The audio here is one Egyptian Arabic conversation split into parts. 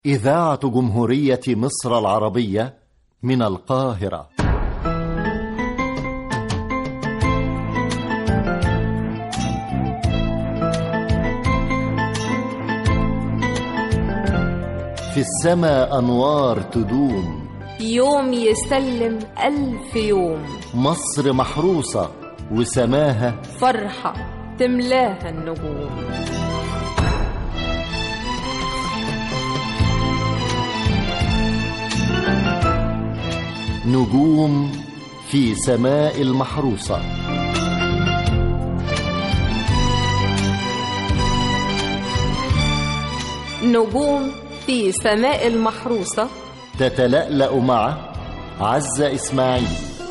إذاعة جمهورية مصر العربية من القاهرة في السماء أنوار تدوم يوم يسلم ألف يوم مصر محروسة وسماها فرحة تملاها النجوم نجوم في سماء المحروسة نجوم في سماء المحروسة تتلألأ مع عزة إسماعيل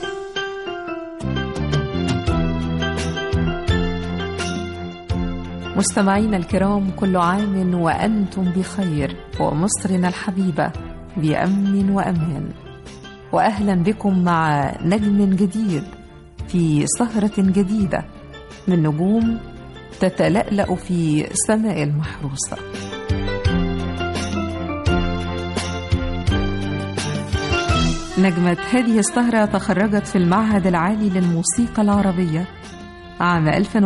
مستمعينا الكرام كل عام وأنتم بخير ومصرنا الحبيبة بأمن وأمان وأهلا بكم مع نجم جديد في سهرة جديدة من نجوم تتلألأ في سماء المحروسة نجمة هذه السهرة تخرجت في المعهد العالي للموسيقى العربية عام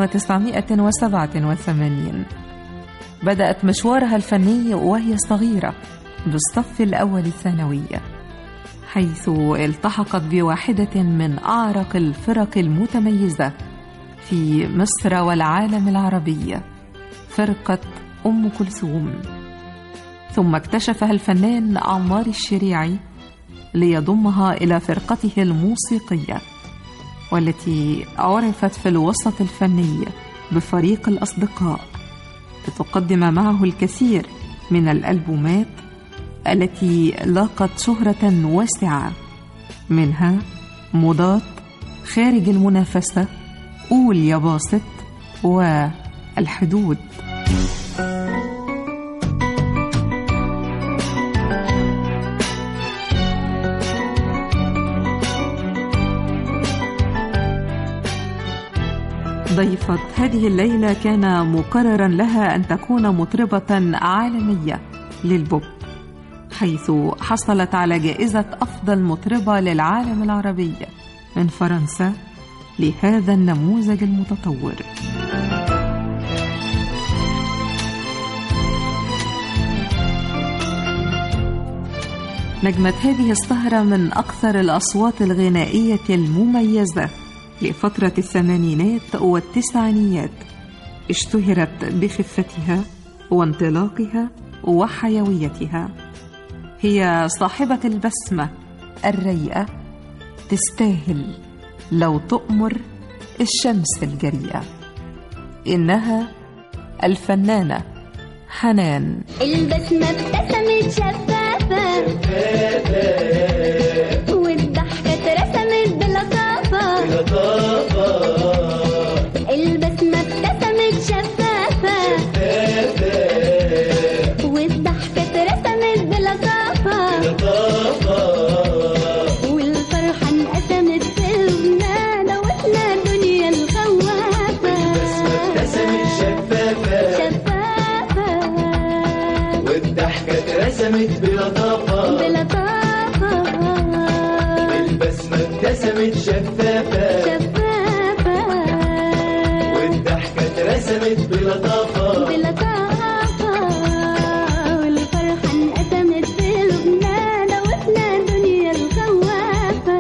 1987 بدأت مشوارها الفني وهي صغيرة بالصف الأول الثانوية حيث التحقت بواحدة من أعرق الفرق المتميزة في مصر والعالم العربي فرقة أم كلثوم ثم اكتشفها الفنان عمار الشريعي ليضمها إلى فرقته الموسيقية والتي عرفت في الوسط الفني بفريق الأصدقاء لتقدم معه الكثير من الألبومات التي لاقت شهرة واسعة منها مضاد خارج المنافسة قول يا باسط والحدود ضيفة هذه الليلة كان مقررا لها أن تكون مطربة عالمية للبوب حيث حصلت على جائزة أفضل مطربة للعالم العربي من فرنسا لهذا النموذج المتطور نجمت هذه السهرة من أكثر الأصوات الغنائية المميزة لفترة الثمانينات والتسعينيات اشتهرت بخفتها وانطلاقها وحيويتها هي صاحبة البسمة الريئة تستاهل لو تؤمر الشمس الجريئة إنها الفنانة حنان البسمة ابتسمت شفافة والضحكة اترسمت بلطافة البسمة ابتسمت شفافة والضحكة اترسمت بلطافة والفرحة انقسمت في قلوبنا دوتنا الدنيا الخوافة شفافة شفافة والضحكة اترسمت بلطافة بلطافة البسمة ابتسمت شفافة شفافة والضحكة اترسمت بلطافة بلطافة والفرحة انقسمت في قلوبنا دوتنا الدنيا الخوافة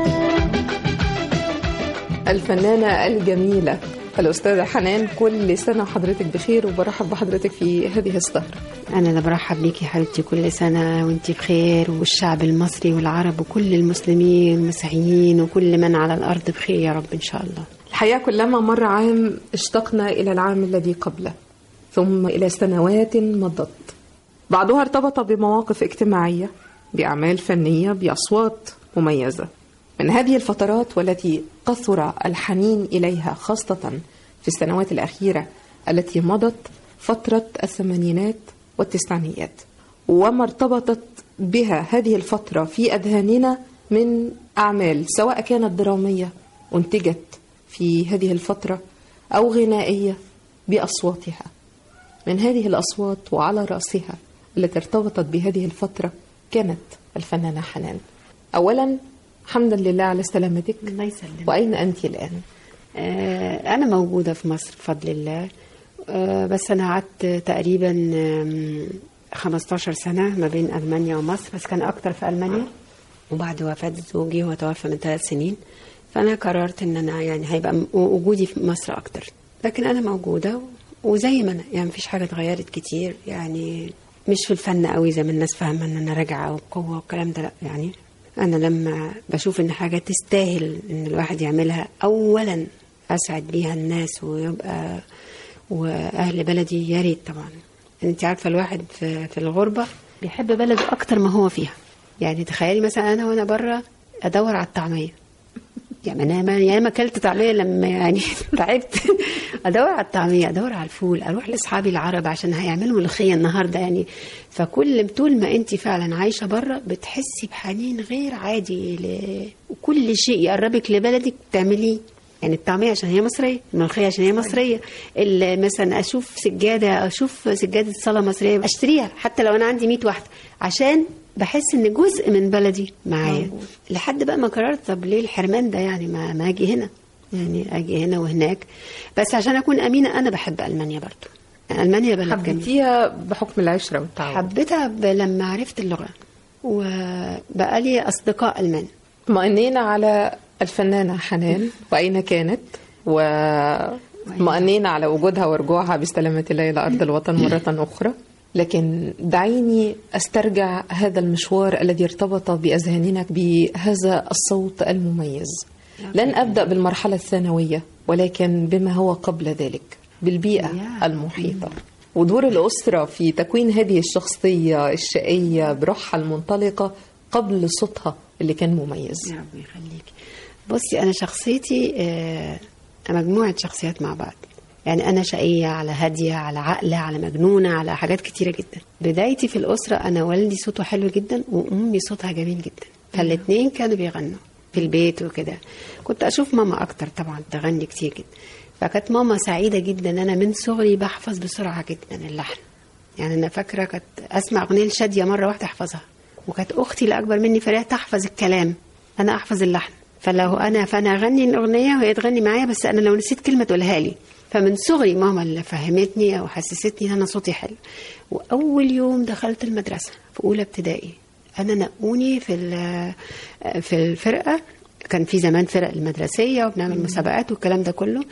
الفنانة الجميلة الأستاذة حنان كل سنة وحضرتك بخير وبرحب بحضرتك في هذه السهرة أنا اللي برحب بيكي حبيبتي كل سنة وأنت بخير والشعب المصري والعرب وكل المسلمين والمسيحيين وكل من على الأرض بخير يا رب إن شاء الله الحقيقة كلما مر عام اشتقنا إلى العام الذي قبله ثم إلى سنوات مضت بعضها ارتبط بمواقف اجتماعية بأعمال فنية بأصوات مميزة من هذه الفترات والتي كثر الحنين إليها خاصة في السنوات الأخيرة التي مضت فترة الثمانينات والتسعينيات وما ارتبطت بها هذه الفترة في أذهاننا من أعمال سواء كانت درامية أنتجت في هذه الفترة أو غنائية بأصواتها من هذه الأصوات وعلى رأسها التي ارتبطت بهذه الفترة كانت الفنانة حنان أولا حمدا لله على سلامتك الله يسلمك وأين أنت الآن؟ آه، أنا موجودة في مصر بفضل الله آه، بس أنا قعدت تقريبا آم، 15 سنة ما بين ألمانيا ومصر بس كان أكتر في ألمانيا وبعد وفاة زوجي هو توفى من ثلاث سنين فأنا قررت إن أنا يعني هيبقى م- وجودي في مصر أكتر لكن أنا موجودة وزي ما أنا يعني مفيش حاجة اتغيرت كتير يعني مش في الفن قوي زي ما الناس فاهمة إن أنا راجعة وبقوة والكلام ده لأ يعني أنا لما بشوف إن حاجة تستاهل إن الواحد يعملها أولا أسعد بيها الناس ويبقى وأهل بلدي يا ريت طبعا أنت عارفة الواحد في, في الغربة بيحب بلده أكتر ما هو فيها يعني تخيلي مثلا أنا وأنا بره أدور على الطعمية يعني انا ما يعني ما اكلت طعميه لما يعني تعبت ادور على الطعميه ادور على الفول اروح لاصحابي العرب عشان هيعملوا ملوخيه النهارده يعني فكل طول ما انت فعلا عايشه بره بتحسي بحنين غير عادي ل... وكل شيء يقربك لبلدك تعمليه يعني الطعميه عشان هي مصريه الملوخيه عشان هي مصريه ال- مثلا اشوف سجاده اشوف سجاده صلاه مصريه اشتريها حتى لو انا عندي 100 واحده عشان بحس ان جزء من بلدي معايا لحد بقى ما قررت طب ليه الحرمان ده يعني ما, ما اجي هنا يعني اجي هنا وهناك بس عشان اكون امينه انا بحب المانيا برضو المانيا بلد جميل حبيتيها بحكم العشرة والتعاون حبيتها ب- لما عرفت اللغه وبقى لي اصدقاء المان اطمأنينا على الفنانة حنان وأين كانت واطمأنينا على وجودها ورجوعها بسلامة الله إلى أرض الوطن مرة أخرى لكن دعيني أسترجع هذا المشوار الذي ارتبط بأذهاننا بهذا الصوت المميز لن أبدأ بالمرحلة الثانوية ولكن بما هو قبل ذلك بالبيئة يا. المحيطة ودور الأسرة في تكوين هذه الشخصية الشقية بروحها المنطلقة قبل صوتها اللي كان مميز يا رب يخليك بصي انا شخصيتي آه، مجموعه شخصيات مع بعض يعني انا شقيه على هاديه على عاقله على مجنونه على حاجات كتيره جدا بدايتي في الاسره انا والدي صوته حلو جدا وامي صوتها جميل جدا فالاثنين كانوا بيغنوا في البيت وكده كنت اشوف ماما اكتر طبعا تغني كتير جدا فكانت ماما سعيده جدا ان انا من صغري بحفظ بسرعه جدا اللحن يعني انا فاكره كانت اسمع اغنيه لشاديه مره واحده احفظها وكانت اختي اللي اكبر مني فلاقيها تحفظ الكلام انا احفظ اللحن فلو انا فانا اغني الاغنيه وهي تغني معايا بس انا لو نسيت كلمه تقولها لي فمن صغري ماما اللي فهمتني او حسستني ان انا صوتي حلو واول يوم دخلت المدرسه في اولى ابتدائي انا نقوني في ال- في الفرقه كان في زمان فرق المدرسيه وبنعمل مسابقات والكلام ده كله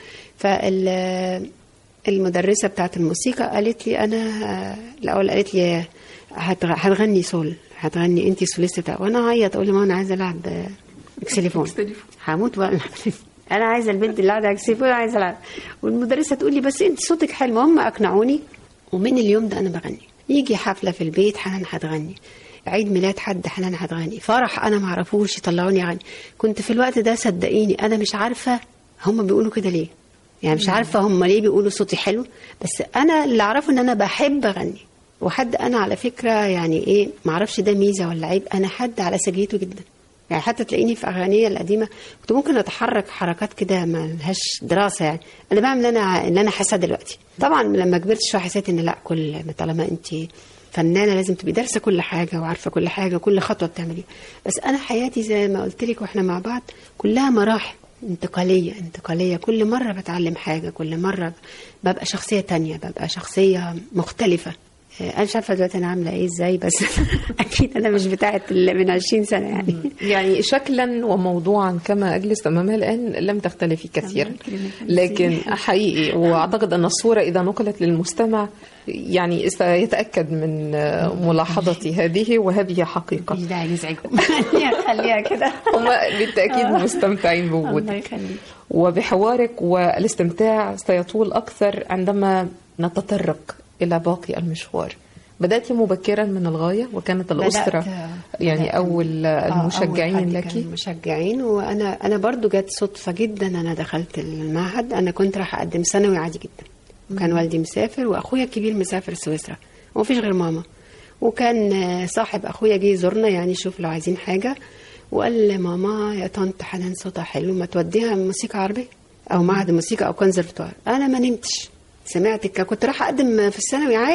فال المدرسه بتاعت الموسيقى قالت لي انا آه، الاول قالت لي هتغ- هتغني سول هتغني انت سوليست بتاع وانا اعيط اقول لماما انا عايزه العب آه، اكسليفون هموت بقى انا عايزه البنت اللي قاعده اكسليفون عايزه العب والمدرسه تقول لي بس انت صوتك حلو هم اقنعوني ومن اليوم ده انا بغني يجي حفله في البيت حنان هتغني عيد ميلاد حد حنان هتغني فرح انا ما اعرفوش يطلعوني اغني كنت في الوقت ده صدقيني انا مش عارفه هم بيقولوا كده ليه يعني مش عارفه هم ليه بيقولوا صوتي حلو بس انا اللي اعرفه ان انا بحب اغني وحد انا على فكره يعني ايه ما اعرفش ده ميزه ولا عيب انا حد على سجيته جدا يعني حتى تلاقيني في اغانيه القديمه كنت ممكن اتحرك حركات كده ما لهاش دراسه يعني انا بعمل اللي انا اللي انا حاسه دلوقتي طبعا لما كبرت شويه حسيت ان لا كل ما طالما انت فنانه لازم تبقي دارسه كل حاجه وعارفه كل حاجه كل خطوه بتعمليها بس انا حياتي زي ما قلت لك واحنا مع بعض كلها مراحل انتقاليه انتقاليه كل مره بتعلم حاجه كل مره ببقى شخصيه تانية ببقى شخصيه مختلفه آه، انا مش عارفه دلوقتي انا عامله ايه ازاي بس اكيد انا مش بتاعه اللي من 20 سنه يعني يعني شكلا وموضوعا كما أجلس أمامها الآن لم تختلفي كثيرا الله يكرمك. لكن حقيقي وأعتقد أن الصورة إذا نقلت للمستمع يعني سيتأكد من ملاحظتي هذه وهذه حقيقة مش داعي نزعجهم خليها خليها كده هم بالتأكيد مستمتعين الله بوجودك يخليك وبحوارك والاستمتاع سيطول أكثر عندما نتطرق إلى باقي المشوار بدأت مبكرا من الغاية وكانت الأسرة بدأت- يعني بدأت- أول آه، أول المشجعين حد لك كان مشجعين وانا انا برضو جت صدفه جدا انا دخلت المعهد انا كنت راح اقدم ثانوي عادي جدا وكان والدي مسافر واخويا الكبير مسافر سويسرا ومفيش غير ماما وكان آه، صاحب اخويا جه يزورنا يعني يشوف لو عايزين حاجه وقال لماما يا طنط حنان صوتها حلو ما توديها موسيقى عربيه او معهد موسيقى او كونسرفتوار انا ما نمتش سمعت الك- كنت راح اقدم في الثانوي عادي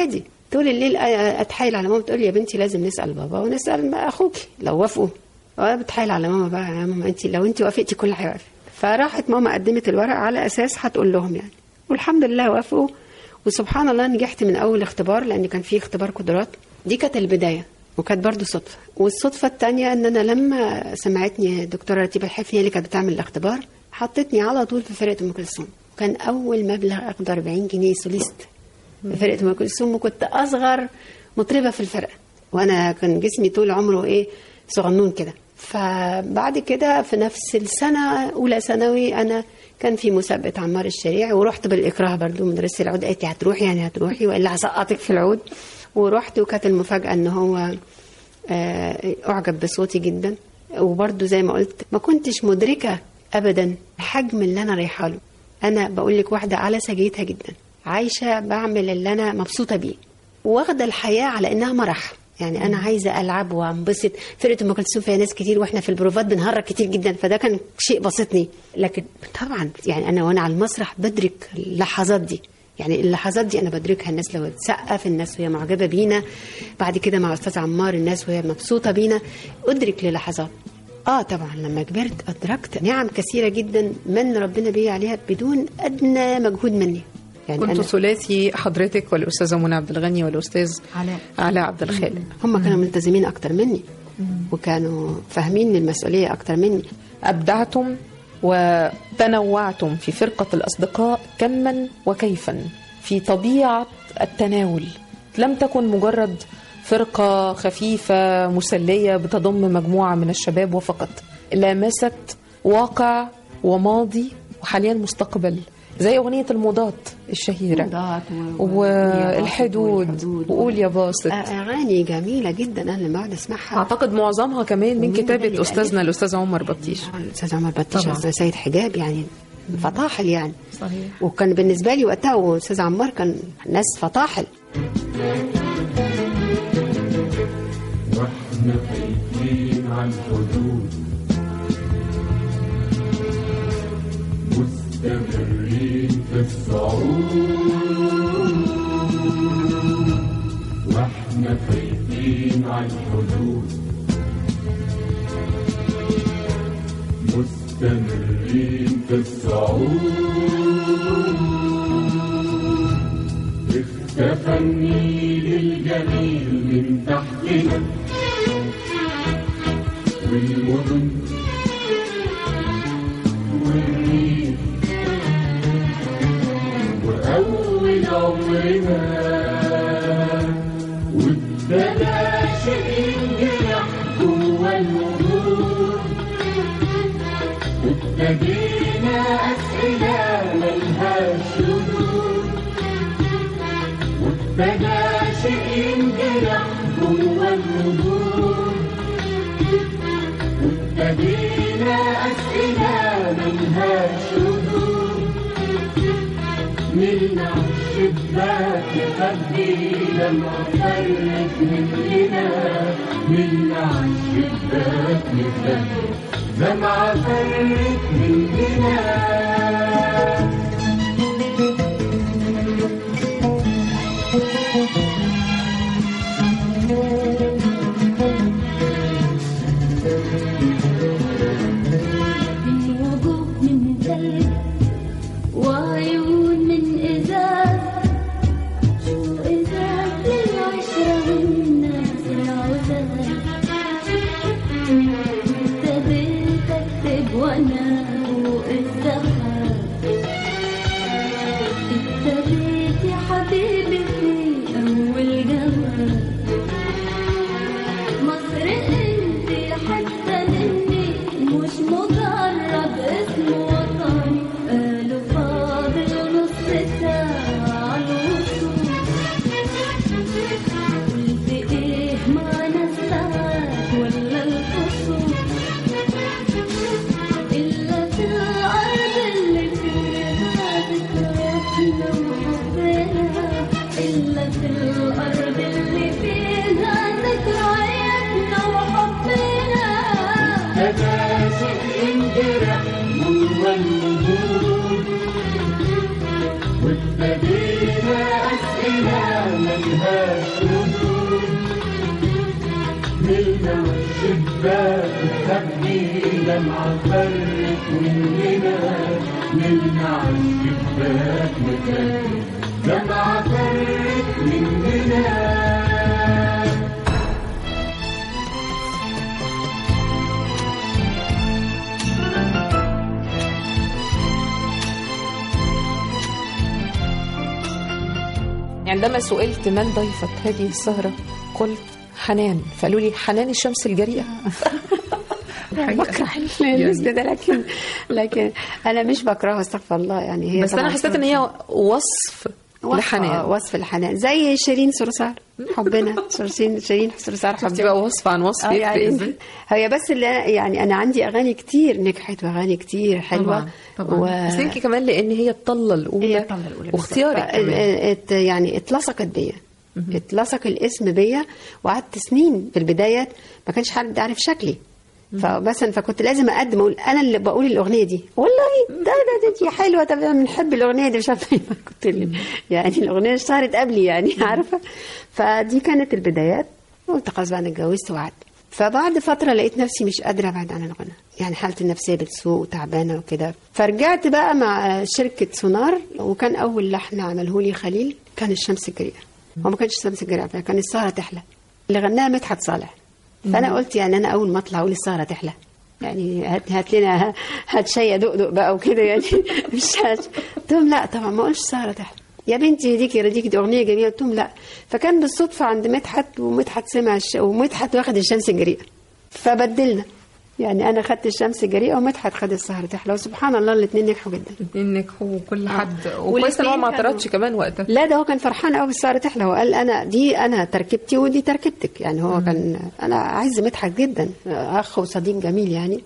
طول الليل أ- اتحايل على ماما تقول لي يا بنتي لازم نسال بابا ونسال اخوك لو وافقوا وانا بتحايل على ماما بقى يا ماما انت لو انت وافقتي كل هيوافق فراحت ماما قدمت الورق على اساس هتقول لهم يعني والحمد لله وافقوا وسبحان الله نجحت من اول اختبار لان كان في اختبار قدرات دي كانت البدايه وكانت برضو صدفه والصدفه الثانيه ان انا لما سمعتني الدكتوره رتيبه الحفني هي اللي كانت بتعمل الاختبار حطتني على طول في فرقه ام كلثوم كان اول مبلغ اخده 40 جنيه سوليست في فرقه ام كلثوم وكنت اصغر مطربه في الفرقه وانا كان جسمي طول عمره ايه صغنون كده فبعد كده في نفس السنه اولى ثانوي انا كان في مسابقه عمار الشريع ورحت بالاكراه برضو مدرسه العود قالت لي هتروحي يعني هتروحي والا هسقطك في العود ورحت وكانت المفاجاه ان هو آه، اعجب بصوتي جدا وبرضو زي ما قلت ما كنتش مدركه ابدا الحجم اللي انا رايحه له انا بقول لك واحده على سجيتها جدا عايشه بعمل اللي انا مبسوطه بيه واخده الحياه على انها مرح يعني انا عايزه العب وانبسط فرقه ام كلثوم فيها ناس كتير واحنا في البروفات بنهرج كتير جدا فده كان شيء بسطني لكن طبعا يعني انا وانا على المسرح بدرك اللحظات دي يعني اللحظات دي انا بدركها الناس لو بتسقف الناس وهي معجبه بينا بعد كده مع استاذ عمار الناس وهي مبسوطه بينا ادرك للحظات اه طبعا لما كبرت ادركت نعم كثيره جدا من ربنا بي عليها بدون ادنى مجهود مني يعني كنت أنا ثلاثي حضرتك والاستاذه منى عبد الغني والاستاذ علاء. علاء عبد الخالق هم كانوا ملتزمين اكتر مني وكانوا فاهمين المسؤوليه اكتر مني أبدعتم وتنوعتم في فرقة الأصدقاء كما وكيفا في طبيعة التناول لم تكن مجرد فرقة خفيفة مسلية بتضم مجموعة من الشباب وفقط لامست واقع وماضي وحاليا مستقبل زي أغنية الموضات الشهيرة موضات و- و- والحدود والحدود. وقول يا باسط اغاني جميله جدا انا لما اقعد اسمعها أعتقد معظمها كمان من ومين ده كتابة اللي أستاذنا ألفها؟ الأستاذ عمر بطيش الاستاذ عمر بطيش طبعاً. أستاذ سيد حجاب يعني فطاحل يعني صحيح وكان بالنسبه لي وقتها واستاذ عمار كان ناس فطاحل واحنا خايفين عن حدود مستمرين في الصعود واحنا خايفين عن حدود مستمرين في الصعود اختفى النيل الجميل من تحتنا والمدن والريف وأول عمرنا وابتدى شيء ينجرح جوا الوجود وابتدينا أسئلة ملهاش ردود وابتدى شيء ينجرح جوا الوجود وابتدينا أسئلة ملهاش ردود ملنا الشباك نخبي لما فرت مننا ملنا الشباك نخبي لما فرت مننا في وجوه من ثلج وعيون من إزاز شو إزاز للعشرة والناس العزاز ابتديت أكتب وأنا فوق السحاب ابتديت يا حبيبي في أول جواب مصر انت حتى مني مش مجرد اسم وطني قالوا فاضل نص ساعة على الوصول قلت ايه معنى الساعات ولا الفصول إلا في الأرض اللي فيها ذكرياتنا وحبنا إلا في الأرض اللي فيها ذكرياتنا وحبنا تناسق انجرح جوا الوجود وابتدينا أسئلة ملهاش ردود ملنا والشباك نخبي دمعة فرت مننا ملنا عالشباك نخبي دمعة فرت مننا عندما سئلت من ضيفة هذه السهرة قلت حنان فقالوا لي حنان الشمس الجريئة بكره الاسم ده لكن لكن انا مش بكرهه استغفر الله يعني هي بس انا طبعاً حسيت ان هي وصف وصف- لحنان وصف الحنان زي شيرين صرصار حبنا شيرين شيرين صرصار شفتي حبنا بقى وصف عن وصف آه يفرق يعني إزاي؟ هي بس اللي يعني انا عندي اغاني كتير نجحت واغاني كتير حلوه طبعا طبعا و... بس يمكن كمان لان هي الطله الاولى هي الطلة الأولى واختيارك بالظبط. كمان. ات- ات- يعني اتلصقت بيا اتلصق الاسم بيا وقعدت سنين في البدايات ما كانش حد عارف شكلي فمثلا فكنت لازم اقدم اقول انا اللي بقول الاغنيه دي والله ده ده, ده دي حلوه طب أنا بنحب الاغنيه دي مش عارفه إيه. كنت اللي- يعني الاغنيه اشتهرت قبلي يعني عارفه فدي كانت البدايات قلت خلاص بقى انا اتجوزت وقعدت فبعد فتره لقيت نفسي مش قادره ابعد عن الغنى يعني حالتي النفسيه بتسوء وتعبانه وكده فرجعت بقى مع شركه سونار وكان اول لحن عمله لي خليل كان الشمس الجريئه هو ما كانش الشمس الجريئه كان السهره تحلى اللي غناها مدحت صالح فانا قلت يعني انا اول ما اطلع اقول السهره تحلى يعني هات, هات لنا هات شاي دقدق بقى وكده يعني مش هات قلت لهم لا طبعا ما اقولش السهره تحلى يا بنتي يديكي يرضيكي دي اغنيه جميله قلت لهم لا فكان بالصدفه عند مدحت ومدحت سمع الش... ومدحت واخد الشمس الجريئه فبدلنا يعني انا خدت الشمس الجريئه ومدحت خد السهره تحلى وسبحان الله الاثنين نجحوا جدا اتنين نجحوا وكل حد وكويس ان هو والاتنين ما كانوا- اعترضش كمان وقتها لا ده هو كان فرحان قوي بالسهره تحلى هو قال انا دي انا تركيبتي ودي تركيبتك يعني هو كان انا عايز مدحت جدا اخ وصديق جميل يعني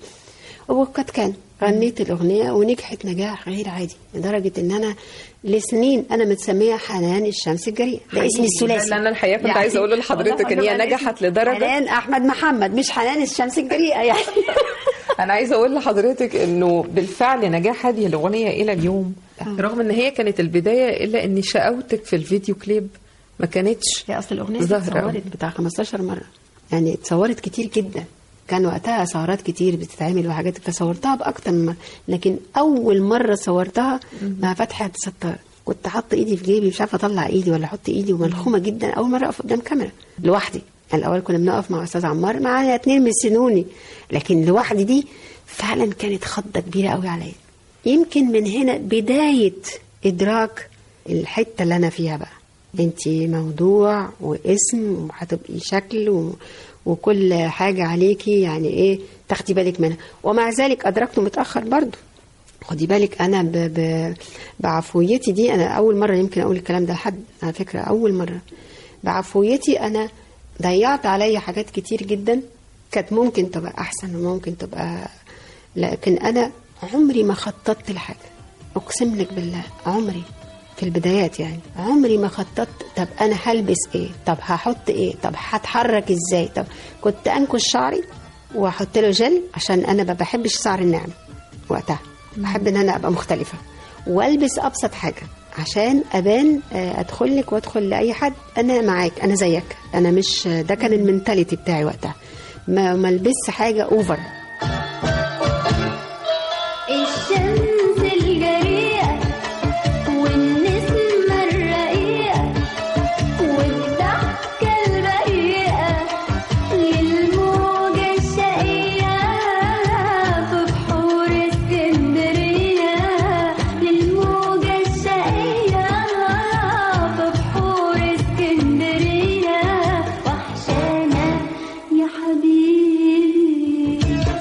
وقد كان غنيت الاغنيه ونجحت نجاح غير عادي لدرجه ان انا لسنين انا متسميه حنان الشمس الجريئه ده اسمي الثلاثي ده اللي أنا الحقيقة كنت عايزة أقوله لحضرتك إن هي والله نجحت اسمي لدرجة- حنان احمد محمد مش حنان الشمس الجريئه يعني انا عايزه اقول لحضرتك انه بالفعل نجاح هذه الاغنيه الى اليوم رغم ان هي كانت البدايه الا ان شقاوتك في الفيديو كليب ما كانتش هي اصل الاغنيه دي ظاهرة اتصورت بتاع 15 مره يعني اتصورت كتير جدا كان وقتها سهرات كتير بتتعمل وحاجات فصورتها باكتر من مره لكن اول مره صورتها مع فتحي ستار كنت حاطه ايدي في جيبي مش عارفه اطلع ايدي ولا احط ايدي وملخومه جدا اول مره اقف قدام كاميرا لوحدي الاول كنا بنقف مع استاذ عمار معايا اتنين بيسنوني لكن لوحدي دي فعلا كانت خضه كبيره قوي عليا يمكن من هنا بدايه ادراك الحته اللي انا فيها بقى انت موضوع واسم وهتبقي شكل و... وكل حاجة عليكي يعني ايه تاخدي بالك منها ومع ذلك أدركته متأخر برضو خدي بالك أنا ب... ب... بعفويتي دي أنا أول مرة يمكن أقول الكلام ده لحد على فكرة أول مرة بعفويتي أنا ضيعت عليا حاجات كتير جدا كانت ممكن تبقى أحسن وممكن تبقى لكن أنا عمري ما خططت لحاجة أقسم لك بالله عمري في البدايات يعني عمري ما خططت طب انا هلبس ايه طب هحط ايه طب هتحرك ازاي طب كنت انكش شعري واحط له جل عشان انا ما بحبش شعر الناعم وقتها بحب ان انا ابقى مختلفه والبس ابسط حاجه عشان ابان آه، ادخل لك وادخل لاي حد انا معاك انا زيك انا مش ده كان المنتاليتي بتاعي وقتها ما ما البس حاجه اوفر الشمس الجريئة والنسمة الرقيقة والضحكة البريئة للموجة الشقية في بحور اسكندرية للموجة الشقية في بحور اسكندرية وحشانة يا حبيبي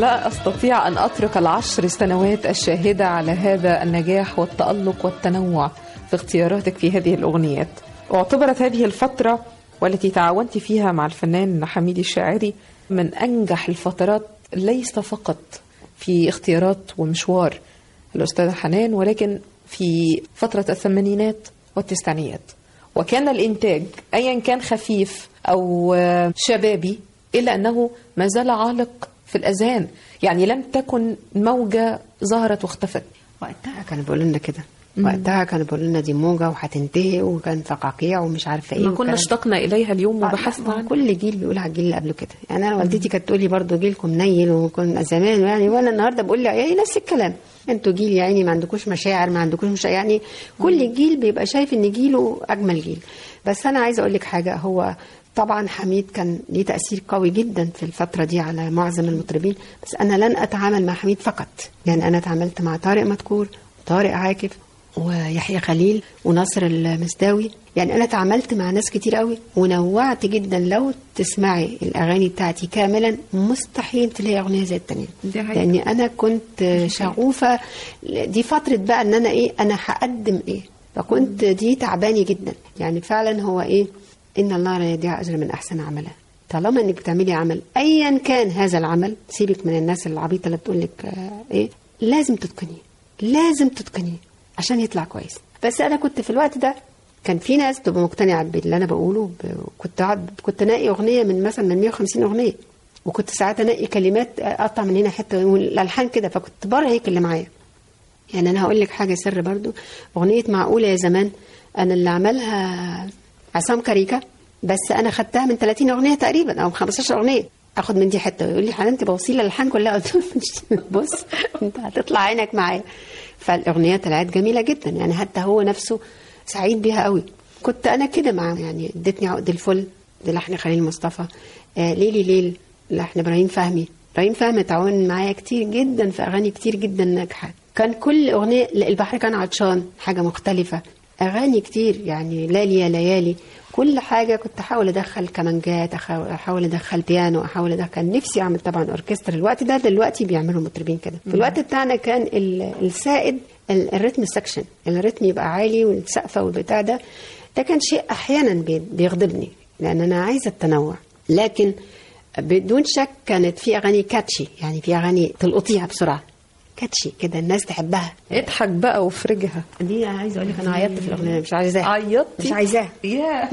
لا أستطيع أن أترك العشر سنوات الشاهدة على هذا النجاح والتألق والتنوع في اختياراتك في هذه الأغنيات واعتبرت هذه الفترة والتي تعاونت فيها مع الفنان حميد الشاعري من أنجح الفترات ليس فقط في اختيارات ومشوار الأستاذة حنان ولكن في فترة الثمانينات والتسعينيات وكان الإنتاج أيا كان خفيف أو آه، شبابي إلا أنه ما زال عالق في الأذهان يعني لم تكن موجة ظهرت واختفت وقتها كانوا بيقولوا لنا كده وقتها كانوا بيقولوا لنا دي موجه وهتنتهي وكان فقاقيع ومش عارفه ايه ما كنا وكان- اشتقنا إليها اليوم آه، وبحثنا ما عنها كل جيل بيقول على الجيل اللي قبله كده يعني انا والدتي كانت تقول لي برضه جيلكم نيل وكنا زمان يعني وانا النهارده بقول لي يعني نفس الكلام انتوا جيل يا عيني ما عندكوش مشاعر ما عندكوش مش يعني كل جيل بيبقى شايف ان جيله اجمل جيل بس انا عايزه اقول لك حاجه هو طبعا حميد كان ليه تاثير قوي جدا في الفتره دي على معظم المطربين بس انا لن اتعامل مع حميد فقط يعني انا اتعاملت مع طارق مدكور وطارق عاكف ويحيى خليل وناصر المسداوي يعني انا اتعاملت مع ناس كتير قوي ونوعت جدا لو تسمعي الاغاني بتاعتي كاملا مستحيل تلاقي اغنيه زي التانية دي حقيقة. لاني انا كنت شغوفه دي فتره بقى ان انا ايه انا هقدم ايه فكنت دي تعباني جدا يعني فعلا هو ايه ان الله لا يضيع اجر من احسن عملا طالما انك بتعملي عمل ايا كان هذا العمل سيبك من الناس العبيطه اللي بتقول لك آه ايه لازم تتقنيه لازم تتقنيه عشان يطلع كويس بس انا كنت في الوقت ده كان في ناس تبقى مقتنعه باللي انا بقوله ب- كنت قاعد كنت انقي اغنيه من مثلا من 150 اغنيه وكنت ساعات انقي كلمات اقطع من هنا حته والالحان كده فكنت برهق اللي معايا يعني انا هقول لك حاجه سر برضو اغنيه معقوله يا زمان انا اللي عملها عصام كاريكا بس انا خدتها من 30 اغنيه تقريبا او 15 اغنيه اخد من دي حته ويقول لي حنان بوصيله الالحان كلها قلت له مش- بص انت هتطلع عينك معايا فالاغنيه طلعت جميله جدا يعني حتى هو نفسه سعيد بيها قوي كنت انا كده معاه يعني ادتني عقد الفل ده لحن خليل مصطفى آه ليلي ليل لحن ابراهيم فهمي ابراهيم فهمي تعاون معايا كتير جدا في اغاني كتير جدا ناجحه كان كل اغنيه لا، البحر كان عطشان حاجه مختلفه اغاني كتير يعني ليالي يا ليالي كل حاجه كنت احاول ادخل كمانجات أحاول- احاول ادخل بيانو احاول ادخل كان نفسي اعمل طبعا اوركسترا الوقت ده دلوقتي بيعملوا مطربين كده في الوقت بتاعنا كان ال- السائد ال- الريتم سكشن الريتم يبقى عالي والسقفه والبتاع ده ده كان شيء احيانا بي- بيغضبني لان انا عايزه التنوع لكن بدون شك كانت في اغاني كاتشي يعني في اغاني تلقطيها بسرعه كاتشي كده الناس تحبها اضحك بقى وافرجها دي عايزه اقول لك انا عيطت في الاغنيه مش عايزاها عيطتي؟ مش عايزاها ياه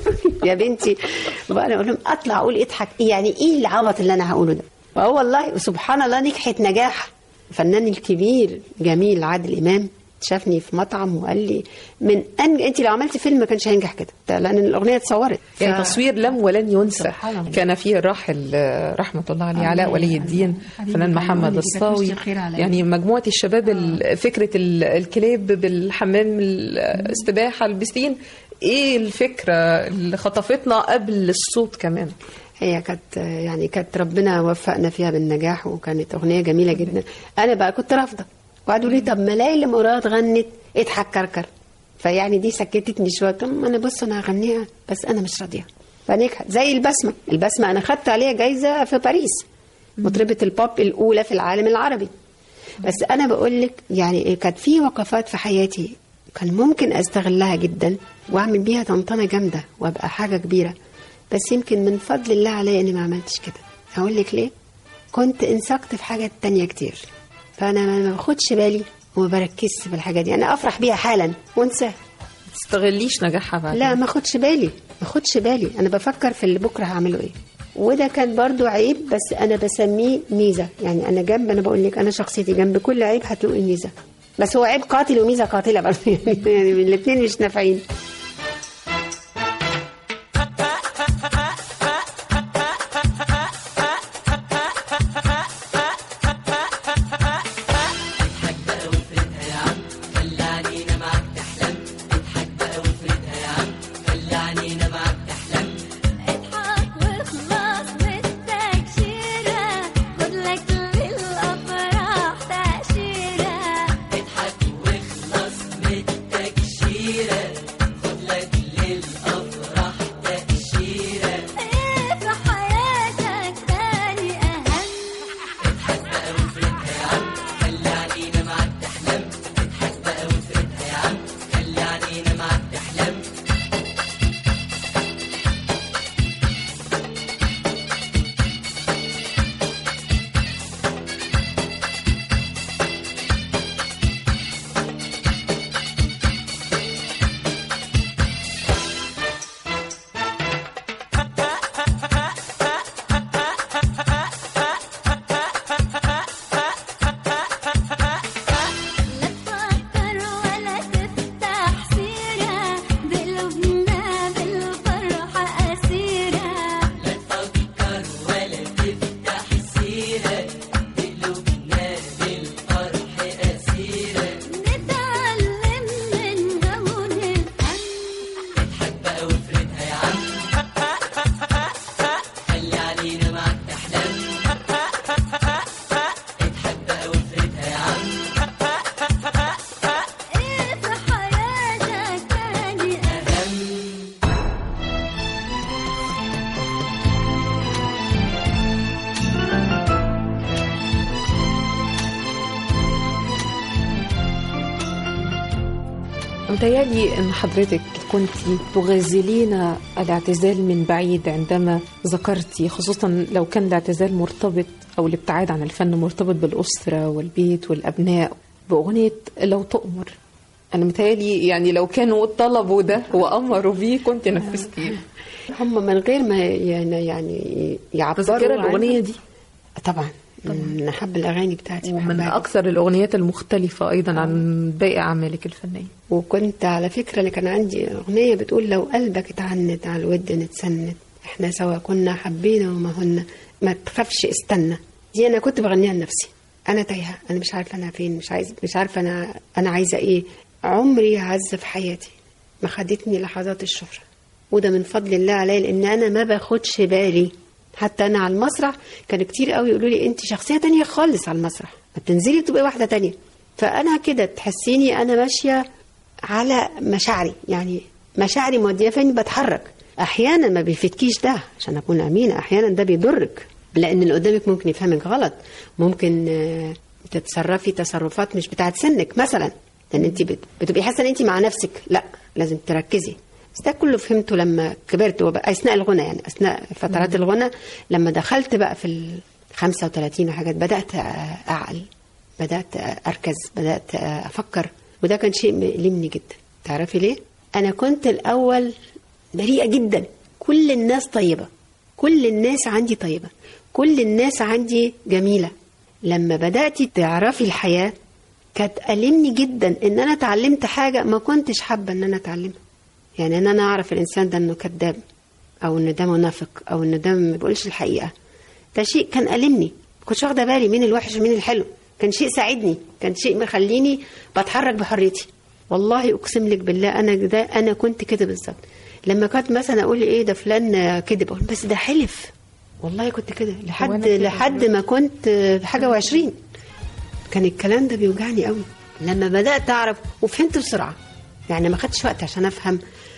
يا بنتي بقى انا اقول لهم اطلع اقول اضحك يعني ايه العبط اللي انا هقوله ده وهو والله سبحان الله نجحت نجاح الفنان الكبير جميل عادل امام شافني في مطعم وقال لي من أن... انت لو عملتي فيلم ما كانش هينجح كده لان الاغنيه اتصورت يعني ف- تصوير لم ولن ينسى سبحان الله. كان فيه الراحل آه، رحمة الله عليه علاء الله ولي يرحمه. الدين حبيبي فنان كان محمد يقول لي كده الصاوي كتر خير عليا. يعني مجموعة الشباب ال- فكرة ال- الكلاب بالحمام السباحة البسين ايه الفكرة اللي خطفتنا قبل الصوت كمان هي كانت يعني كانت ربنا وفقنا فيها بالنجاح وكانت اغنيه جميله جدا انا بقى كنت رافضه وقعدوا لي طب ما ليلى مراد غنت اضحك كركر فيعني دي سكتتني شويه طب ما انا بص انا هغنيها بس انا مش راضيه فنجحت زي البسمه البسمه انا خدت عليها جايزه في باريس مطربه البوب الاولى في العالم العربي بس انا بقول لك يعني كانت في وقفات في حياتي كان ممكن استغلها جدا واعمل بيها طنطنه جامده وابقى حاجه كبيره بس يمكن من فضل الله عليا اني ما عملتش كده هقول لك ليه كنت انسقت في حاجات تانية كتير فانا ما ما باخدش بالي وما بركزش في الحاجه دي انا افرح بيها حالا وانساها تستغليش نجاحها بعد لا ما اخدش بالي ما اخدش بالي انا بفكر في اللي بكره هعمله ايه وده كان برضو عيب بس انا بسميه ميزه يعني انا جنب انا بقول لك انا شخصيتي جنب كل عيب هتلاقي ميزه بس هو عيب قاتل وميزه قاتله برضه يعني يعني الاثنين مش نافعين اضحك واخلص بالتكشيرة خد لك للأفراح تأشيرة اضحك واخلص بالتكشيرة متهيألي أن حضرتك كنت تغازلين الاعتزال من بعيد عندما ذكرتي خصوصا لو كان الاعتزال مرتبط أو الابتعاد عن الفن مرتبط بالأسرة والبيت والأبناء بأغنية لو تؤمر أنا متهيألي يعني لو كانوا طلبوا ده وأمروا بيه كنت نفذتيه هم من غير ما يعني يعني يعبروا تذكر عنها. الأغنية دي طبعا من أحب الأغاني بتاعتي ومن بحبها أكثر الأغنيات المختلفة أيضا عن باقي أعمالك الفنية وكنت على فكرة أنا كان عندي أغنية بتقول لو قلبك اتعند على الود نتسند احنا سوا كنا حبينا وما هن ما تخافش استنى دي أنا كنت بغنيها لنفسي أنا تايهة أنا مش عارفة أنا فين مش عايز مش عارفة أنا أنا عايزة إيه عمري عز في حياتي ما خدتني لحظات الشهرة وده من فضل الله عليا لأن أنا ما باخدش بالي حتى أنا على المسرح كان كتير قوي يقولوا لي أنت شخصية تانية خالص على المسرح ما تنزلي تبقي واحدة تانية فأنا كده تحسيني أنا ماشية على مشاعري يعني مشاعري موديه فين بتحرك احيانا ما بيفيدكيش ده عشان اكون امينه احيانا ده بيضرك لان اللي قدامك ممكن يفهمك غلط ممكن آه، تتصرفي تصرفات مش بتاعت سنك مثلا لان انت بت- بتبقي حاسه ان انت مع نفسك لا لازم تركزي بس ده كله فهمته لما كبرت وبقى اثناء الغنى يعني اثناء فترات الغنى لما دخلت بقى في ال 35 وحاجات بدات اعقل بدات اركز بدات افكر وده كان شيء مؤلمني جدا تعرفي ليه انا كنت الاول بريئه جدا كل الناس طيبه كل الناس عندي طيبه كل الناس عندي جميله لما بدات تعرفي الحياه كانت ألمني جدا ان انا اتعلمت حاجه ما كنتش حابه ان انا اتعلمها يعني ان انا اعرف الانسان ده انه كذاب او ان ده منافق او ان ده ما بيقولش الحقيقه ده شيء كان ألمني ما كنتش واخده بالي مين الوحش ومين الحلو كان شيء ساعدني كان شيء مخليني بتحرك بحريتي والله اقسم لك بالله انا ده انا كنت كده بالظبط لما كنت مثلا اقول ايه ده فلان كذب اقول بس ده حلف والله كنت كده لحد وأنا كده لحد ما كنت حاجه وعشرين كان الكلام ده بيوجعني قوي لما بدات اعرف وفهمت بسرعه يعني ما خدتش وقت عشان افهم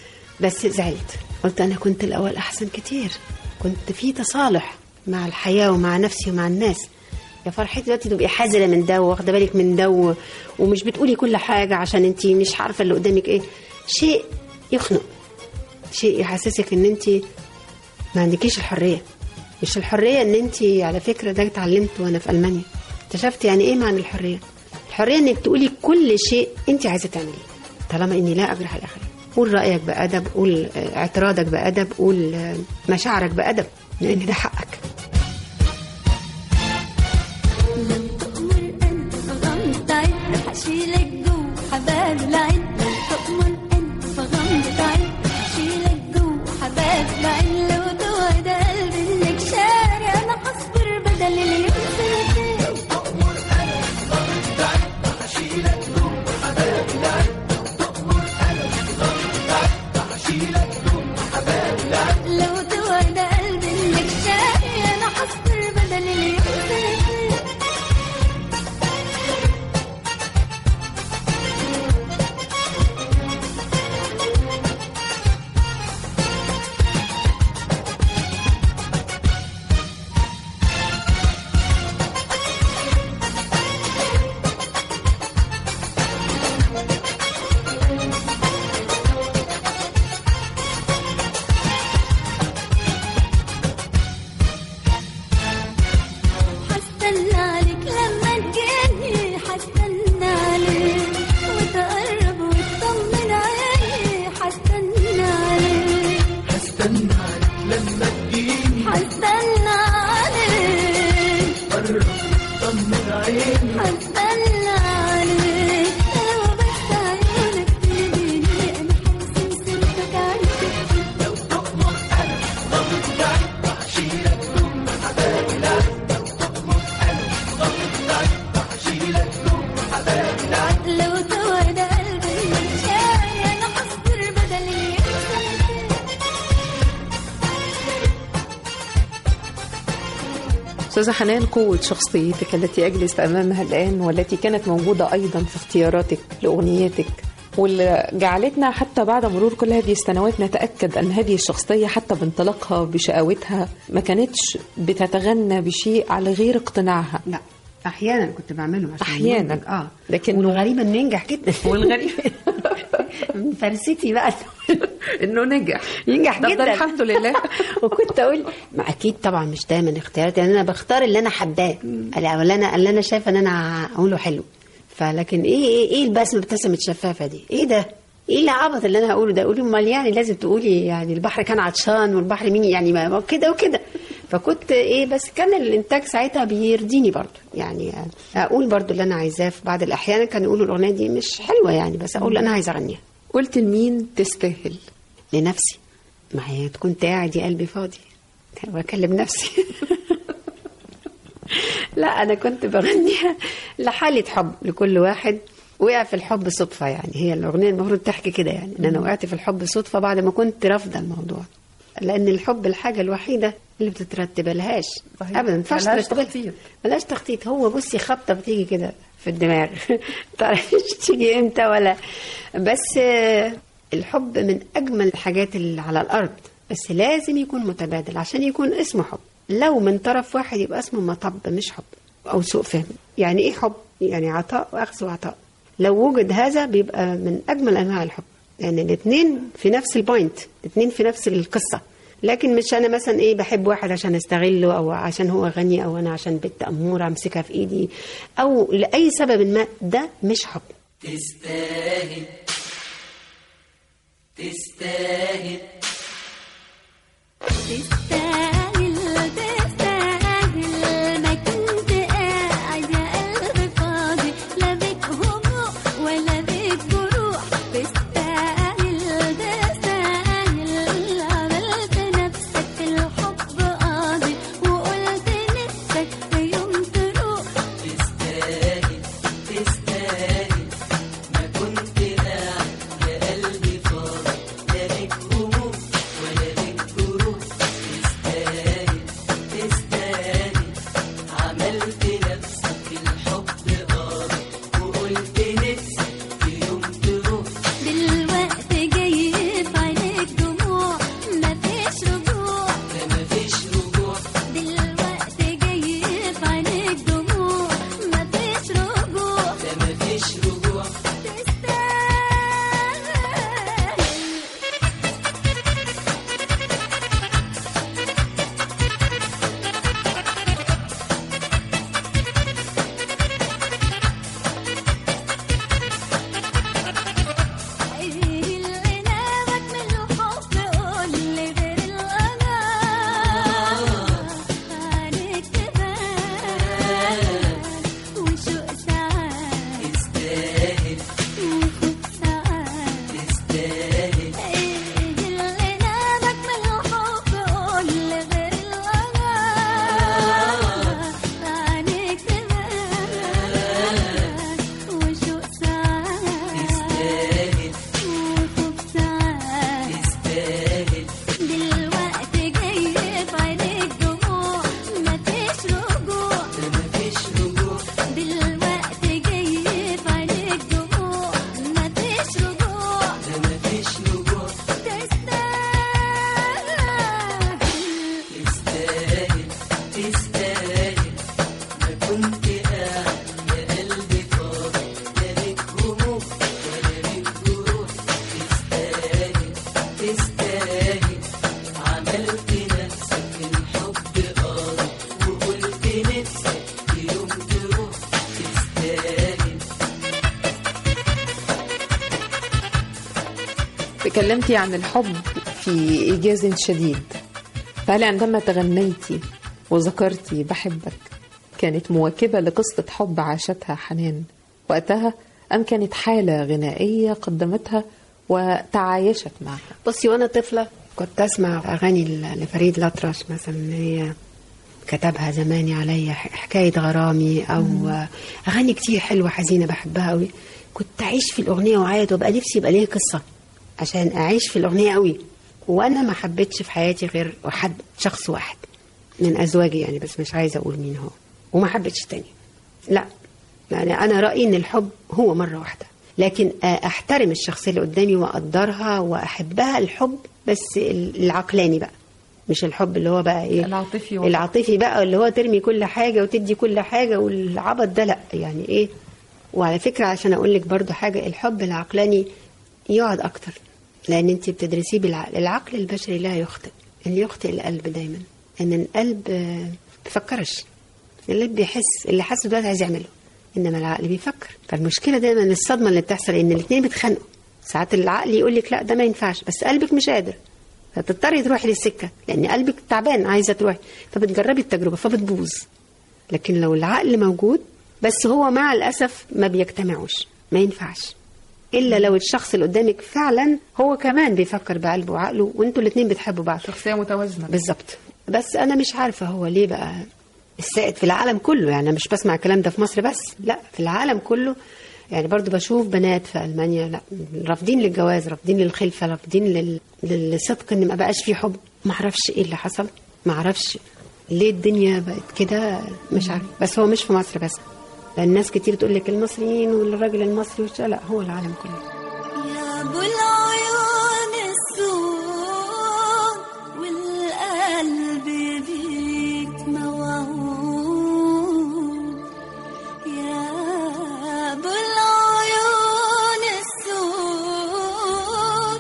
بس زعلت قلت انا كنت الاول احسن كتير كنت في تصالح مع الحياه ومع نفسي ومع الناس يا فرحتي دلوقتي تبقي حذره من ده واخده بالك من ده و- ومش بتقولي كل حاجه عشان انت مش عارفه اللي قدامك ايه شيء يخنق شيء يحسسك ان انت ما عندكيش الحريه مش الحريه ان انت على فكره ده اتعلمت وانا في المانيا اكتشفت يعني ايه معنى الحريه الحريه انك تقولي كل شيء انت عايزه تعمليه طالما اني لا اجرح الاخرين قول رايك بادب قول آه، اعتراضك بادب قول آه، مشاعرك بادب لان ده حقك لم تؤمر أن فغمض عين حشيلك جو حباب العين لم تؤمر أن فغمض عين حشيلك جو حباب العين لو توعد قلبي إنك شاري أنا حصبر بدل اليوم سنتين لو تؤمر أن فغمض عين حشيلك جو حباب العين لو تؤمر أن فغمض عين حشيلك جو حباب العين لو توعد قلبي إنك شاري أنا حصبر بدل اليوم سنتين حستنى عليك لما تجيني حستنى عليك وتقرب وتطمن عيني حستنى عليك هستنى عليك لما تجيني حستنى عليك قرب طمن عيني حستنى عليك لو بس عيونك ترميني انا حرسم سيرتك عندي لو تؤمر انا ضغط عين وحشيلك ثم حباب العين لو تؤمر انا ضغط عين وحشيلك ثم حباب العين لو توعد قلبي انك شاي انا حصبر بدل اليوم سنتين أستاذة حنان قوة شخصيتك التي أجلس أمامها الآن والتي كانت موجودة أيضا في اختياراتك لأغنياتك واللي جعلتنا حتى بعد مرور كل هذه السنوات نتأكد أن هذه الشخصية حتى بانطلاقها بشقاوتها ما كانتش بتتغنى بشيء على غير اقتناعها لا احيانا كنت بعمله عشان أحياناً. المنتج. اه لكنه- والغريبه انه ينجح جدا والغريب من فرستي بقى انه نجح ينجح طب جدا ده الحمد لله وكنت اقول ما اكيد طبعا مش دايما اختياراتي يعني انا بختار اللي انا حباه اللي انا اللي انا شايفه ان انا اقوله حلو فلكن ايه ايه ايه البسمه ابتسمت شفافه دي ايه ده ايه العبط اللي انا هقوله ده قولي امال يعني لازم تقولي يعني البحر كان عطشان والبحر مين يعني ما ما كده وكده فكنت ايه بس كان الانتاج ساعتها بيرضيني برضو يعني اقول برضو اللي انا عايزاه في بعض الاحيان كانوا يقولوا الاغنيه دي مش حلوه يعني بس اقول انا عايزه اغنيها قلت لمين تستاهل لنفسي ما هي كنت قاعد يا قلبي فاضي بكلم نفسي لا انا كنت بغنيها لحاله حب لكل واحد وقع في الحب صدفه يعني هي الاغنيه المفروض تحكي كده يعني ان انا وقعت في الحب صدفه بعد ما كنت رافضه الموضوع لان الحب الحاجه الوحيده اللي بتترتب لهاش صحيح. ابدا ما ينفعش ملهاش ترتبها. تخطيط. ملاش تخطيط هو بصي خبطه بتيجي كده في الدماغ تعرفيش تيجي امتى ولا بس آه، الحب من اجمل الحاجات اللي على الارض بس لازم يكون متبادل عشان يكون اسمه حب لو من طرف واحد يبقى اسمه مطب مش حب او سوء فهم يعني ايه حب يعني عطاء واخذ وعطاء لو وجد هذا بيبقى من اجمل انواع الحب لان يعني الاثنين في نفس البوينت الاثنين في نفس القصه لكن مش انا مثلا ايه بحب واحد عشان استغله او عشان هو غني او انا عشان بنت اموره امسكها في ايدي او لاي سبب ما ده مش حب تستاهل تستاهل تستاهل تستاهل ما كنت قاعد يا قلبي فاضي لا بك هموم ولا بك جروح تستاهل تستاهل عملت نفسك في الحب قاضي وقلت نفسك في يوم تروح تستاهل تستاهل ما كنت قاعد يا قلبي فاضي لا بك هموم ولا بك جروح تستاهل تستاهل عملت نفسك في الحب قاضي وقلت نفسك في يوم تروح دلوقتي جاي في عينيك دموع مفيش رجوع ده مفيش رجوع دلوقتي جاي في عينيك دموع مفيش رجوع ده مفيش رجوع تستاهل ايه اللي نامك من الحب قولي غير الأنا عليك تبان وشوق ساعات تستاهل وخوف ساعات تستاهل ايه اللي نامك من الحب قولي غير الأنا عليك تبان وشوق ساعات تستاهل وخوف ساعات تستاهل دلوقتي جاي في عينيك دموع مفيش رجوع ده مفيش رجوع دلوقتي جاي في عينيك دموع مفيش رجوع ده مفيش رجوع تستاهل تستاهل تستاهل ما كنت قاعد يا قلبي فاضي لا بك هموم ولا بك جروح تستاهل تستاهل عملت نفسك في الحب قاضي وقلت نفسك في يوم تروح تستاهل تكلمتي عن الحب في إيجاز شديد فهل عندما تغنيتي وذكرتي بحبك كانت مواكبة لقصة حب عاشتها حنان وقتها أم كانت حالة غنائية قدمتها وتعايشت معها بصي وانا طفله كنت اسمع اغاني ل- لفريد الأطرش مثلا اللي هي كتبها زماني عليا ح- حكايه غرامي او اغاني كتير حلوه حزينه بحبها قوي كنت اعيش في الاغنيه واعيط وابقى نفسي يبقى ليها قصه عشان اعيش في الاغنيه قوي وانا ما حبيتش في حياتي غير حد شخص واحد من ازواجي يعني بس مش عايزه اقول مين هو وما حبيتش تاني لا يعني انا رايي ان الحب هو مره واحده لكن احترم الشخصيه اللي قدامي واقدرها واحبها الحب بس العقلاني بقى مش الحب اللي هو بقى ايه العاطفي و- العاطفي بقى اللي هو ترمي كل حاجه وتدي كل حاجه والعبط ده لا يعني ايه وعلى فكره عشان اقول لك برضو حاجه الحب العقلاني يقعد اكتر لان انت بتدرسيه بالعقل العقل البشري لا يخطئ اللي يخطئ القلب دايما ان القلب آه، بيفكرش القلب بيحس اللي حاسه دلوقتي عايز يعمله انما العقل بيفكر فالمشكله دايما الصدمه اللي بتحصل ان الاثنين بيتخانقوا ساعات العقل يقول لك لا ده ما ينفعش بس قلبك مش قادر فتضطري تروحي للسكه لان قلبك تعبان عايزه تروحي فبتجربي التجربه فبتبوظ لكن لو العقل موجود بس هو مع الاسف ما بيجتمعوش ما ينفعش الا لو الشخص اللي قدامك فعلا هو كمان بيفكر بقلبه وعقله وانتوا الاثنين بتحبوا بعض شخصيه متوازنه بالظبط بس انا مش عارفه هو ليه بقى السائد في العالم كله يعني أنا مش بسمع الكلام ده في مصر بس لا في العالم كله يعني برضو بشوف بنات في المانيا لا رافضين للجواز رافضين للخلفه رافضين لل... للصدق ان ما بقاش في حب ما اعرفش ايه اللي حصل ما اعرفش ليه الدنيا بقت كده مش عارف بس هو مش في مصر بس لان ناس كتير تقول لك المصريين والراجل المصري والش- لا هو العالم كله يا ابو العيون السود والقلب بيك موعود يا ابو العيون السود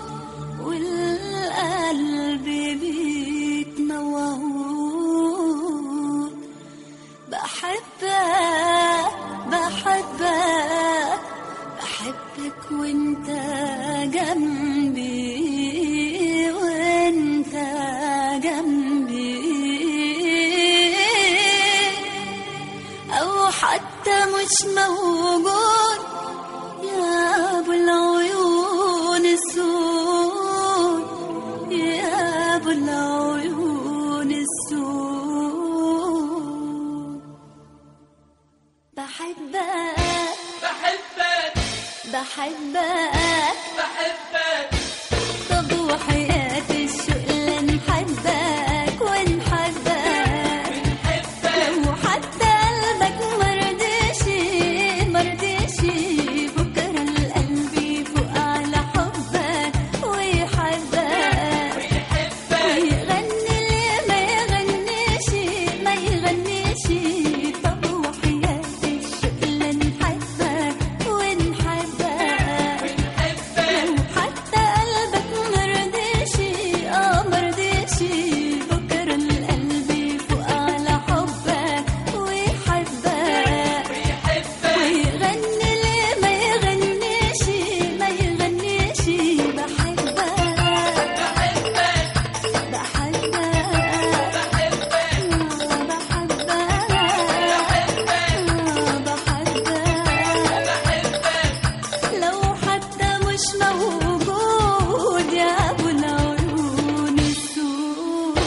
والقلب بيك موعود بحبك بحبك بحبك وانت جنبي وانت جنبي او حتى مش موجود يا ابو العيون السود يا ابو العيون السود بحبك بحبك بحبك بحبك طب وحياة الشوق لنحبك ونحبك لو حتى قلبك مرضيش مرضيش بكرة القلب يفوق على حبك ويحبك ويغني اللي ما يغنيش ما يغنيش طب وحياة الشوق لنحبك ونحبك لو حتى قلبك مرضيش اه مرضيش بكرة القلب يفوق على حبك ويحبك ويغني اللي ما يغنيش ما يغنيش بحبك لو حتى مش موجود يا ابو العيون السود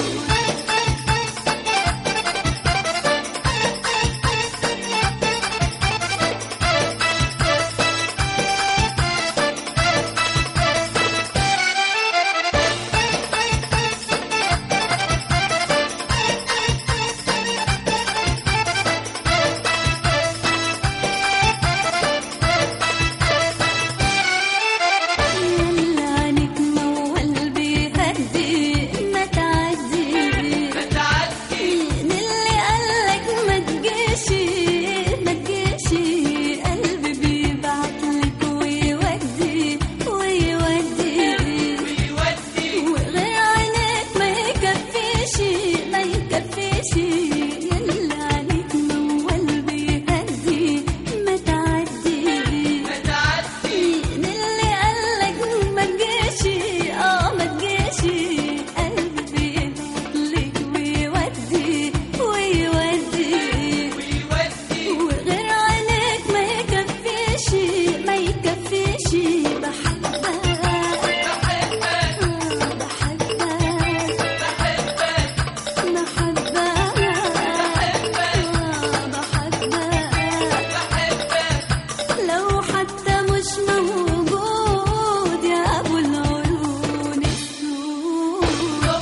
يلا عنك موال بيهدي ما تعدي ما تعدي مين اللي قالك ما تجيش ما تجيش قلبي بيبعتلك ويودي ويودي ويودي وغير عينك ما يكفيش ما يكفيش يلا عليك موال بيهدي ما تعدي ما تعدي مين اللي قالك ما تجيش اه ما تجيش قلبي بيبعتلك ويودي ويودي ويودي وغير عينك ما يكفيش ما يكفيش بحبك بحبك لو حتى مش موجود يا ابو العيون السود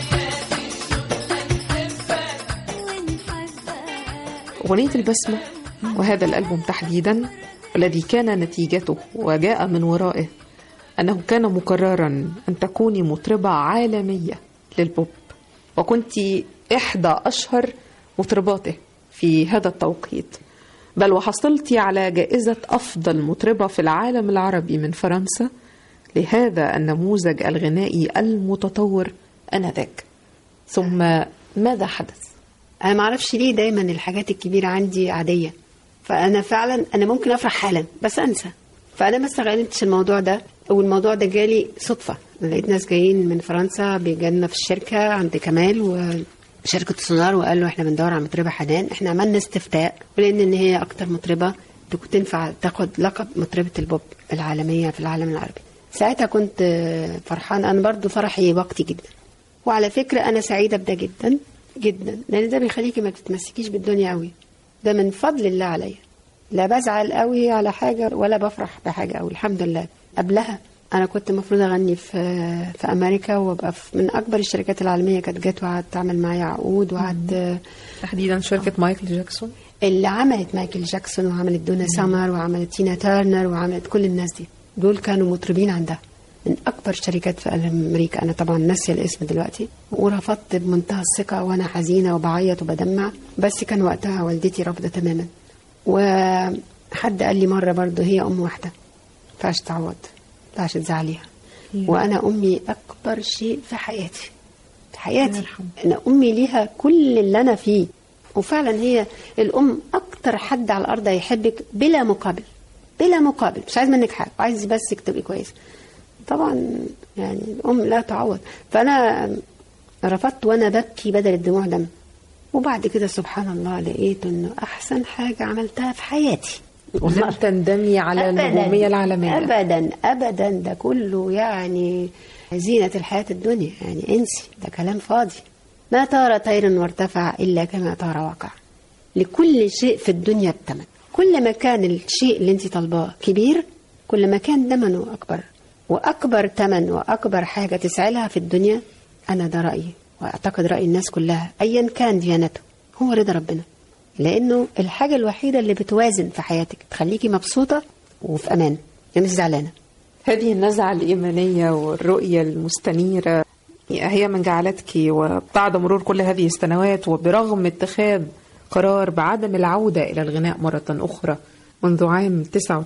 ونحبك أغنية البسمة وهذا الألبوم تحديدا الذي كان نتيجته وجاء من ورائه أنه كان مقررا أن تكوني مطربة عالمية للبوب وكنت إحدى أشهر مطرباته في هذا التوقيت بل وحصلت على جائزة أفضل مطربة في العالم العربي من فرنسا لهذا النموذج الغنائي المتطور آنذاك ثم ماذا حدث؟ انا ما اعرفش ليه دايما الحاجات الكبيره عندي عاديه فانا فعلا انا ممكن افرح حالا بس انسى فانا ما استغلتش الموضوع ده والموضوع ده جالي صدفه أنا لقيت ناس جايين من فرنسا بيجالنا في الشركه عند كمال وشركه سونار وقالوا احنا بندور على مطربه حنان احنا عملنا استفتاء ولان ان هي اكتر مطربه تكون تنفع تاخد لقب مطربه البوب العالميه في العالم العربي ساعتها كنت آه، فرحان انا برضو فرحي وقتي جدا وعلى فكرة أنا سعيدة بده جدا جدا لأن ده بيخليكي ما تتمسكيش بالدنيا قوي ده من فضل الله عليا لا بزعل قوي على حاجة ولا بفرح بحاجة قوي الحمد لله قبلها أنا كنت المفروض أغني في في أمريكا وأبقى في من أكبر الشركات العالمية كانت جت وقعدت تعمل معايا عقود وقعدت تحديدا شركة مايكل جاكسون اللي عملت مايكل جاكسون وعملت دونا سامر وعملت تينا تيرنر وعملت كل الناس دي دول كانوا مطربين عندها من اكبر شركات في امريكا انا طبعا ناسيه الاسم دلوقتي ورفضت بمنتهى الثقه وانا حزينه وبعيط وبدمع بس كان وقتها والدتي رافضه تماما وحد قال لي مره برضه هي ام واحده ما ينفعش تعوض ما ينفعش تزعليها وانا امي اكبر شيء في حياتي في حياتي انا امي ليها كل اللي انا فيه وفعلا هي الام اكتر حد على الارض هيحبك بلا مقابل بلا مقابل مش عايز منك حاجه عايز بس تبقي كويسه طبعا يعني الام لا تعوض فانا رفضت وانا ببكي بدل الدموع دم وبعد كده سبحان الله لقيت انه احسن حاجه عملتها في حياتي ولم تندمي على النجومية العالمية ابدا ابدا ده كله يعني زينه الحياه الدنيا يعني انسي ده كلام فاضي ما طار طير وارتفع الا كما طار وقع لكل شيء في الدنيا بثمن كل ما كان الشيء اللي انت طالباه كبير كل ما كان ثمنه اكبر واكبر ثمن واكبر حاجه تسعى لها في الدنيا انا ده رايي واعتقد راي الناس كلها ايا كان ديانته هو رضا ربنا لانه الحاجه الوحيده اللي بتوازن في حياتك تخليكي مبسوطه وفي امان يعني مش زعلانه هذه النزعة الإيمانية والرؤية المستنيرة هي من جعلتك وبعد مرور كل هذه السنوات وبرغم اتخاذ قرار بعدم العودة إلى الغناء مرة أخرى منذ عام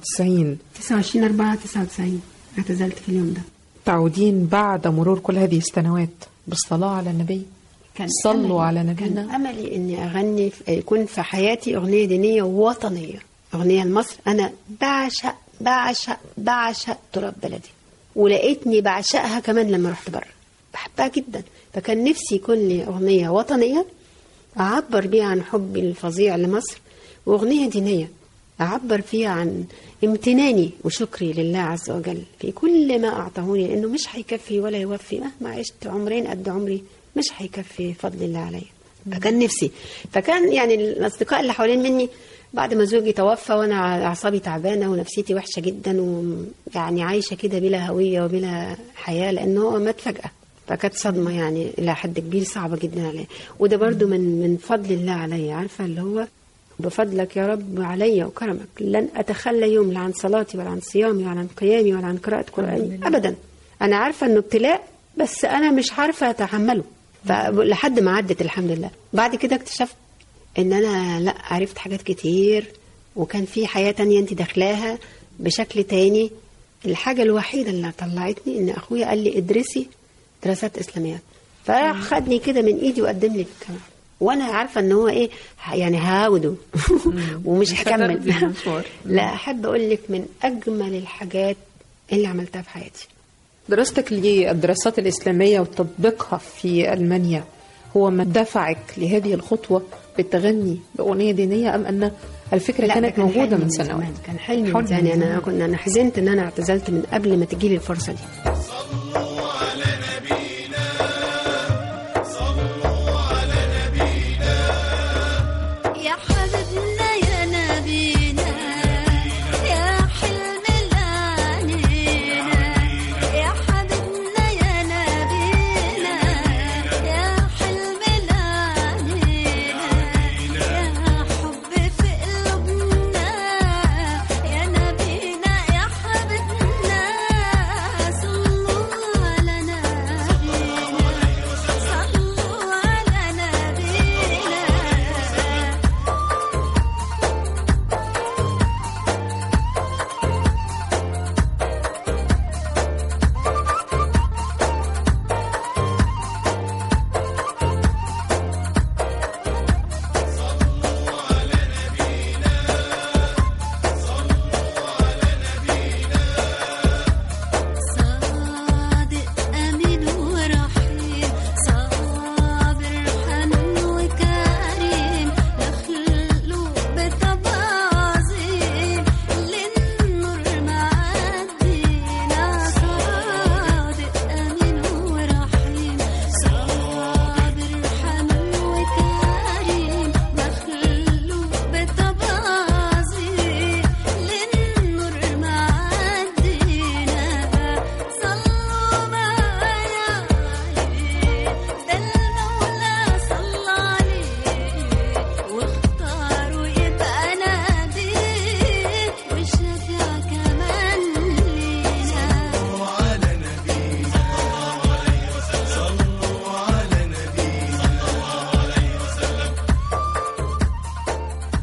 99 29 4 99 اعتزلت في اليوم ده تعودين بعد مرور كل هذه السنوات بالصلاة على النبي كان صلوا أملي- على كان نبينا املي اني اغني في- يكون في حياتي اغنيه دينيه وطنيه اغنيه لمصر انا بعشق بعشق بعشق تراب بلدي ولقيتني بعشقها كمان لما رحت بره بحبها جدا فكان نفسي يكون لي اغنيه وطنيه اعبر بيها عن حبي الفظيع لمصر واغنيه دينيه اعبر فيها عن امتناني وشكري لله عز وجل في كل ما اعطاني لانه مش هيكفي ولا يوفي مهما عشت عمرين قد عمري مش هيكفي فضل الله عليا فكان نفسي فكان يعني الاصدقاء اللي حوالين مني بعد ما زوجي توفى وانا اعصابي تعبانه ونفسيتي وحشه جدا ويعني عايشه كده بلا هويه وبلا حياه لانه هو مات فجاه فكانت صدمه يعني الى حد كبير صعبه جدا عليا وده برضو من من فضل الله عليا عارفه اللي هو بفضلك يا رب علي وكرمك لن اتخلى يوم لا عن صلاتي ولا عن صيامي ولا عن قيامي ولا عن قراءه قراني ابدا انا عارفه انه ابتلاء بس انا مش عارفه اتحمله فلحد ما عدت الحمد لله بعد كده اكتشفت ان انا لا عرفت حاجات كتير وكان في حياه تانية انت داخلاها بشكل تاني الحاجه الوحيده اللي طلعتني ان اخويا قال لي ادرسي دراسات اسلاميات فراح خدني كده من ايدي وقدم لي كمان وانا عارفه ان هو ايه يعني هاوده ومش مش هكمل هتاخدي المشوار. لا احب اقول لك من اجمل الحاجات اللي عملتها في حياتي دراستك للدراسات الإسلامية وتطبيقها في ألمانيا هو ما دفعك لهذه الخطوة بالتغني بأغنية دينية أم أن الفكرة لا، ده كانت كان موجودة حلم من سنوات زمان، كان حلم حلم من زمان من انا زمان. كنت انا حزنت ان انا اعتزلت من قبل ما تجيلي الفرصه دي يا حبيبنا يا نبينا يا حلم العنينا يا حبيبنا يا نبينا يا حلم العنينا يا حب في قلوبنا يا نبينا يا حبيبنا صلوا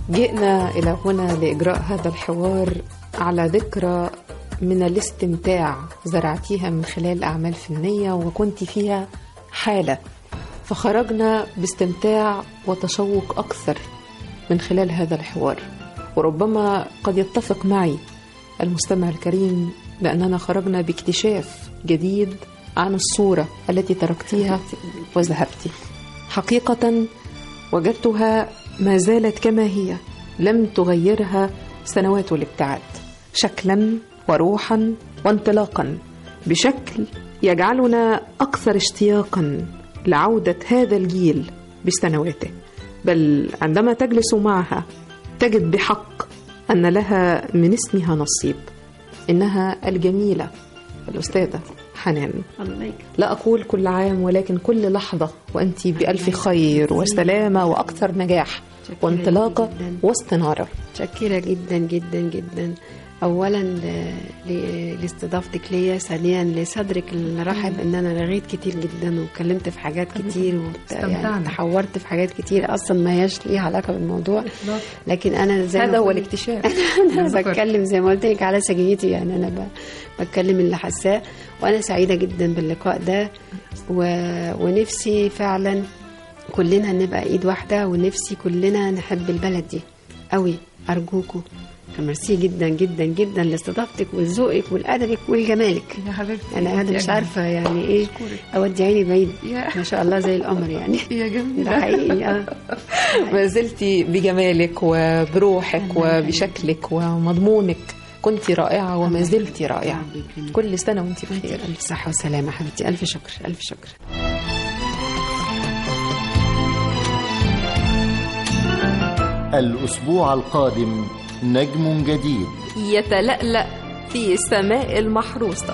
جئنا إلى هنا لإجراء هذا الحوار على ذكرى من الاستمتاع زرعتيها من خلال أعمال فنية وكنت فيها حالة فخرجنا باستمتاع وتشوق أكثر من خلال هذا الحوار وربما قد يتفق معي المستمع الكريم لأننا خرجنا باكتشاف جديد عن الصورة التي تركتيها وذهبتي حقيقة وجدتها ما زالت كما هي لم تغيرها سنوات الابتعاد شكلا وروحا وانطلاقا بشكل يجعلنا اكثر اشتياقا لعوده هذا الجيل بسنواته بل عندما تجلس معها تجد بحق ان لها من اسمها نصيب انها الجميله الاستاذه حنان الله يكرمك لا أقول كل عام ولكن كل لحظة وأنت بألف خير وسلامة وأكثر نجاح وانطلاقة جداً. واستنارة متشكرة جدا جدا جدا أولا ل- ل- لاستضافتك ليا ثانيا لصدرك الرحب ان انا رغيت كتير جدا واتكلمت في حاجات كتير وت- يعني استمتعنا. تحورت في حاجات كتير اصلا ما هياش ليها علاقه بالموضوع لكن انا زي ما هذا هو قلت- الاكتشاف انا بتكلم زي ما قلت لك على سجيتي يعني انا ب- بتكلم اللي حاساه وانا سعيده جدا باللقاء ده و... ونفسي فعلا كلنا نبقى ايد واحده ونفسي كلنا نحب البلد دي قوي ارجوكوا ميرسي جدا جدا جدا لاستضافتك وذوقك والادبك والجمالك يا حبيبتي انا قاعده مش عارفه يعني ايه اودي عيني بعيد يا- ما شاء الله زي القمر يعني يا جميلة ده حقيقي اه ما زلت بجمالك وبروحك وبشكلك ومضمونك كنت رائعة وما زلت رائعة ربي يكرمك. كل سنة وانت بخير الف صحه وسلامه حبيبتي الف شكر الف شكر الأسبوع القادم نجم جديد يتلألأ في سماء المحروسة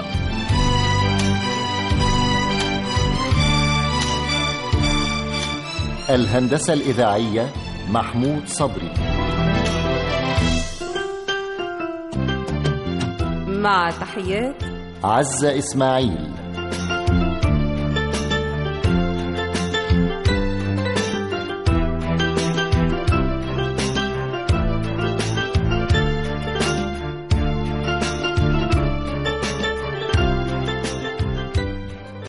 الهندسة الإذاعية محمود صبري مع تحيات عزة إسماعيل